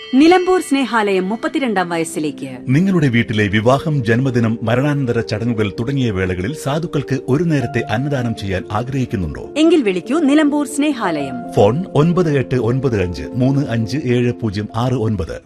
നിലമ്പൂർ സ്നേഹാലയം മുപ്പത്തിരണ്ടാം വയസ്സിലേക്ക് നിങ്ങളുടെ വീട്ടിലെ വിവാഹം ജന്മദിനം മരണാനന്തര ചടങ്ങുകൾ തുടങ്ങിയ വേളകളിൽ സാധുക്കൾക്ക് ഒരു നേരത്തെ അന്നദാനം ചെയ്യാൻ ആഗ്രഹിക്കുന്നുണ്ടോ എങ്കിൽ വിളിക്കൂ നിലമ്പൂർ സ്നേഹാലയം ഫോൺ ഒൻപത് എട്ട് ഒൻപത് അഞ്ച് മൂന്ന് അഞ്ച് ഏഴ് പൂജ്യം ആറ് ഒൻപത്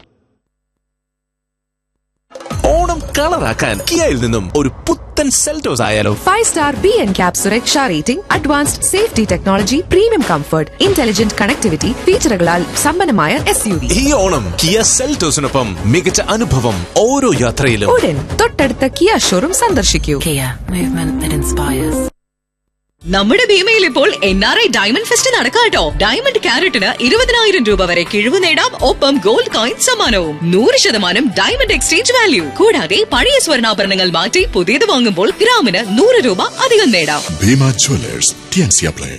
ഓണം കളറാക്കാൻ കിയയിൽ നിന്നും ഒരു പുത്തൻ സെൽറ്റോസ് ആയാലോ five star B N cap സുരക്ഷ rating advanced safety technology premium comfort intelligent connectivity ഫീച്ചറുകളാൽ സമ്പന്നമായ എസ് യു വി ഈ ഓണം കിയ സെൽറ്റോസിനൊപ്പം മികച്ച അനുഭവം ഓരോ യാത്രയിലും ഉടൻ തൊട്ടടുത്ത കിയ ഷോറൂം സന്ദർശിക്കൂ Kia, movement that inspires. നമ്മുടെ ഭീമയിൽ ഇപ്പോൾ N R I diamond fest നടക്കാട്ടോ ഡയമണ്ട് ക്യാരറ്റിന് ഇരുപതിനായിരം രൂപ വരെ കിഴിവ് നേടാം ഒപ്പം ഗോൾഡ് കോയിൻ സമ്മാനവും നൂറ് ശതമാനം ഡയമണ്ട് എക്സ്ചേഞ്ച് വാല്യൂ കൂടാതെ പഴയ സ്വർണ്ണാഭരണങ്ങൾ മാറ്റി പുതിയത് വാങ്ങുമ്പോൾ ഗ്രാമിന് നൂറ് രൂപ അധികം നേടാം Bhima Jewelers, Tianxia Play.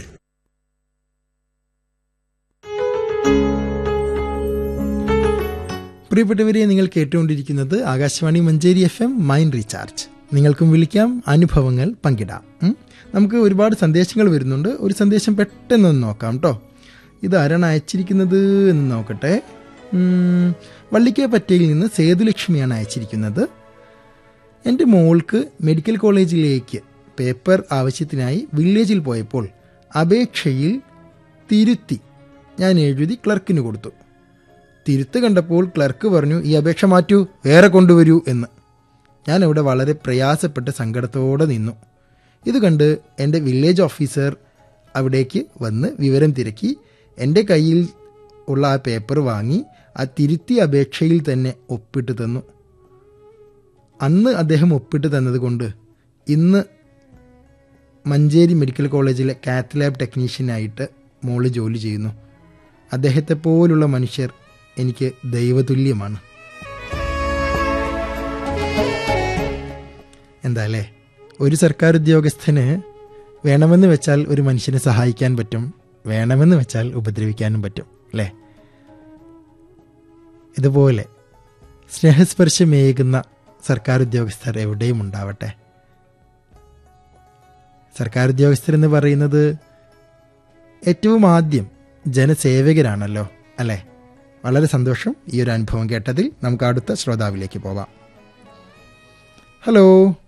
പ്രിയപ്പെട്ടവരെ നിങ്ങൾ കേട്ടുകൊണ്ടിരിക്കുന്നത് Akashvani Manjeri F M mind recharge നിങ്ങൾക്കും വിളിക്കാം അനുഭവങ്ങൾ പങ്കിടാം ഉം. നമുക്ക് ഒരുപാട് സന്ദേശങ്ങൾ വരുന്നുണ്ട് ഒരു സന്ദേശം പെട്ടെന്ന് ഒന്ന് നോക്കാം കേട്ടോ ഇത് ആരാണ് അയച്ചിരിക്കുന്നത് എന്ന് നോക്കട്ടെ ഉം, വള്ളിക്കേ പറ്റയിൽ നിന്ന് സേതുലക്ഷ്മിയാണ് അയച്ചിരിക്കുന്നത് എൻ്റെ മോൾക്ക് മെഡിക്കൽ കോളേജിലേക്ക് പേപ്പർ ആവശ്യത്തിനായി വില്ലേജിൽ പോയപ്പോൾ അപേക്ഷയിൽ തിരുത്തി ഞാൻ എഴുതി ക്ലർക്കിന് കൊടുത്തു തിരുത്ത് കണ്ടപ്പോൾ ക്ലർക്ക് പറഞ്ഞു ഈ അപേക്ഷ മാറ്റൂ വേറെ കൊണ്ടുവരൂ എന്ന് ഞാൻ അവിടെ വളരെ പ്രയാസപ്പെട്ട് സങ്കടത്തോടെ നിന്നു ഇത് കണ്ട് എൻ്റെ വില്ലേജ് ഓഫീസർ അവിടേക്ക് വന്ന് വിവരം തിരക്കി എൻ്റെ കയ്യിൽ ഉള്ള ആ പേപ്പർ വാങ്ങി ആ തിരുത്തിയ അപേക്ഷയിൽ തന്നെ ഒപ്പിട്ട് തന്നു അന്ന് അദ്ദേഹം ഒപ്പിട്ട് തന്നതുകൊണ്ട് ഇന്ന് മഞ്ചേരി മെഡിക്കൽ കോളേജിലെ കാത്ത് ലാബ് ടെക്നീഷ്യനായിട്ട് മോള് ജോലി ചെയ്യുന്നു അദ്ദേഹത്തെ പോലുള്ള മനുഷ്യർ എനിക്ക് ദൈവതുല്യമാണ് എന്താ അല്ലേ ഒരു സർക്കാർ ഉദ്യോഗസ്ഥന് വേണമെന്ന് വെച്ചാൽ ഒരു മനുഷ്യനെ സഹായിക്കാൻ പറ്റും വേണമെന്ന് വെച്ചാൽ ഉപദ്രവിക്കാനും പറ്റും അല്ലേ ഇതുപോലെ സ്നേഹസ്പർശമേകുന്ന സർക്കാർ ഉദ്യോഗസ്ഥർ എവിടെയും ഉണ്ടാവട്ടെ സർക്കാർ ഉദ്യോഗസ്ഥരെന്ന് പറയുന്നത് ഏറ്റവും ആദ്യം ജനസേവകരാണല്ലോ അല്ലേ വളരെ സന്തോഷം ഈ ഒരു അനുഭവം കേട്ടതിൽ നമുക്ക് അടുത്ത ശ്രോതാവിലേക്ക് പോവാം ഹലോ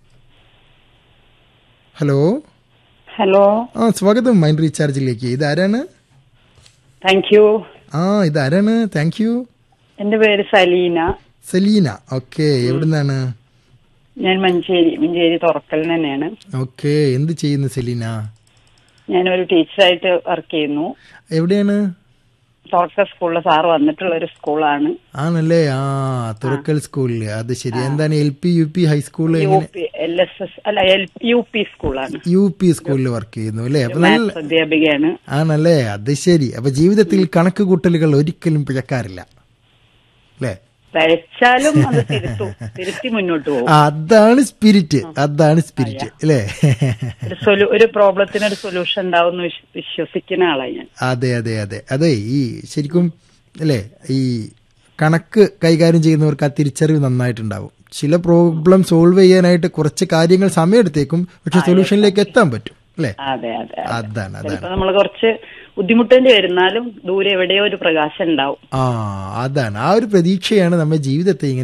ഹലോ ഹലോ ആ സ്വാഗതം മൈൻഡ് റീചാർജിലേക്ക് ഇതാരാണ് താങ്ക് യു ആ ഇതാരാണ് താങ്ക് യു എന്റെ പേര് സലീന സലീന ഓക്കെ എവിടുന്നാണ് ഞാൻ മഞ്ചേരി മഞ്ചേരി തുറക്കൽ തന്നെയാണ് ഓക്കെ എന്ത് ചെയ്യുന്നു സെലീന ഞാനൊരു ടീച്ചറായിട്ട് വർക്ക് ചെയ്യുന്നു എവിടെയാണ് തുറക്കൽ സ്കൂളിലെ സാറ് വന്നിട്ടുള്ള ഒരു സ്കൂളാണ് ആണല്ലേ ആ തുറക്കൽ സ്കൂളില് അത് ശരി എന്താണ് L P U P high school U എങ്ങനെ പി എൽ എസ് എസ് അല്ല എൽ യു പി സ്കൂളാണ് യു പി സ്കൂളിൽ വർക്ക് ചെയ്യുന്നു അല്ലേ അപ്പൊ നല്ല മാത്സ് അധ്യാപികയാണ് ആണല്ലേ അത് ശരി അപ്പൊ ജീവിതത്തിൽ കണക്ക് കൂട്ടലുകൾ ഒരിക്കലും പിഴക്കാറില്ല അല്ലേ പഴച്ചാലും അത് തിരുത്തും തിരുത്തി മുന്നോട്ട് പോകും അതാണ് സ്പിരിറ്റ് അതാണ് സ്പിരിറ്റ് അല്ലേ ഒരു സൊലു ഒരു പ്രോബ്ലത്തിന് ഒരു സൊല്യൂഷൻ ഉണ്ടാവും വിശ്വസിക്കുന്ന ആളാണ് ഞാൻ അതെ അതെ അതെ അതെ ഈ ശരിക്കും അല്ലേ ഈ കണക്ക് കൈകാര്യം ചെയ്യുന്നവർക്ക് ആ തിരിച്ചറിവ് നന്നായിട്ടുണ്ടാവും ചില പ്രോബ്ലം സോൾവ് ചെയ്യാനായിട്ട് കുറച്ച് കാര്യങ്ങൾ സമയമെടുത്തേക്കും പക്ഷെ സൊല്യൂഷനിലേക്ക് എത്താൻ പറ്റും അല്ലേ അതെ അതെ അതാണ് ചിലപ്പോ അതാണ് നമ്മൾ കുറച്ച് ബുദ്ധിമുട്ടേണ്ടി വരുന്നാലും ദൂരെ എവിടെയോ ഒരു പ്രകാശം ഉണ്ടാവും ആ അതാണ് ആ ഒരു പ്രതീക്ഷയാണ് നമ്മുടെ ജീവിതത്തെ ഇങ്ങനെ